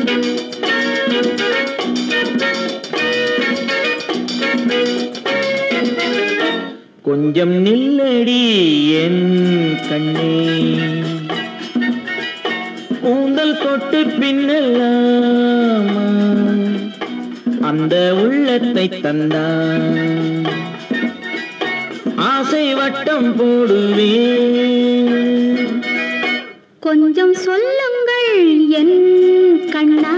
கொஞ்சம் நில்லடி என் கண்ணே கூந்தல் தொட்டு பின்னலாமா அந்த உள்ளத்தை தந்தான் ஆசை வட்டம் போடுவேன் கொஞ்சம் சொல்லுங்கள் என் கண்ணா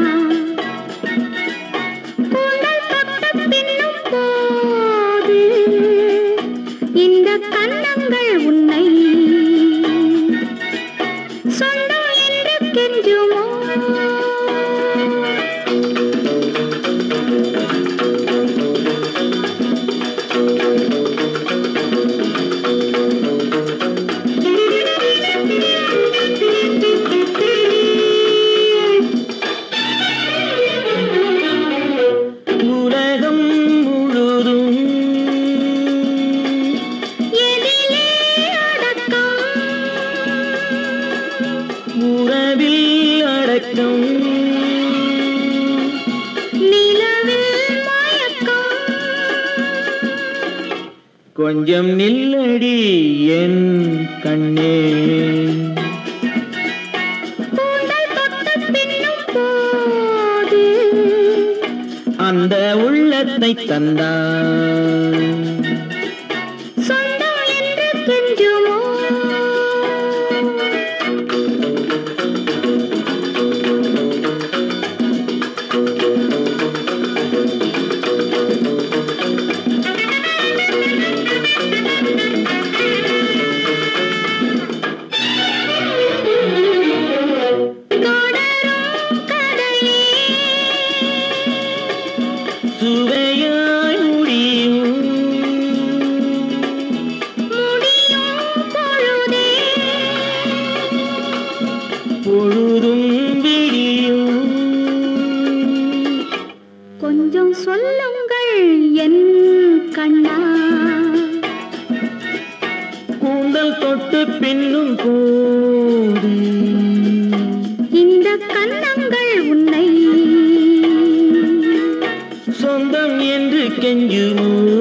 கூந்தல் தொட்ட பின்னும் போது இந்த கன்னங்கள் உன்னை சொந்தம் என்று கெஞ்சுமோ உலகம் முழுதும் எதிலே அடக்கம் உறவில் அடக்கம் நிலவில் மயக்கம் கொஞ்சம் நில்லடி என் கண்ணே கூந்தல் தொட்ட பின்னும் போது அந்த உள்ளத்தை தந்தான் சொந்தம் என்று கெஞ்சுமோ தொடரும் கதையே சுவையாய் முடியும் முடியும் பொழுதே பொழுதும் விடியும் கொஞ்சம் சொல்லுங்கள் என் கண்ணா கூந்தல் தொட்டு பின்னும் போது இந்த கன்னங்கள் உன்னை சொந்தம் என்று கெஞ்சுமோ